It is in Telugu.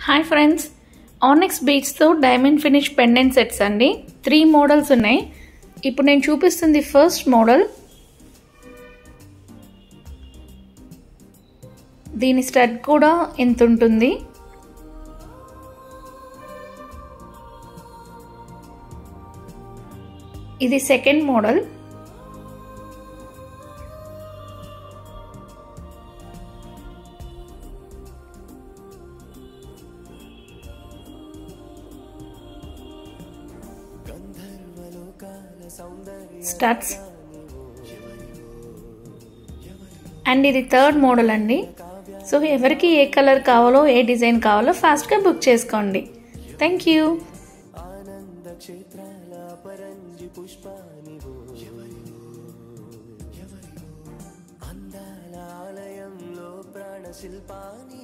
హాయ్ ఫ్రెండ్స్ ఆనెక్స్ బీచ్తో డైమండ్ ఫినిష్ పెండెంట్ సెట్స్ అండి త్రీ మోడల్స్ ఉన్నాయి ఇప్పుడు నేను చూపిస్తుంది ఫస్ట్ మోడల్ దీని స్టడ్ కూడా ఎంత ఉంటుంది ఇది సెకండ్ మోడల్ స్టడ్స్ అండ్ ఇది థర్డ్ మోడల్ అండి సో ఎవరికి ఏ కలర్ కావాలో ఏ డిజైన్ కావాలో ఫాస్ట్గా బుక్ చేసుకోండి థ్యాంక్ యూ ఆనంద క్షేత్రాల పరంజి పుష్పానివో అందాల ఆలయంలో ప్రాణ శిల్పాని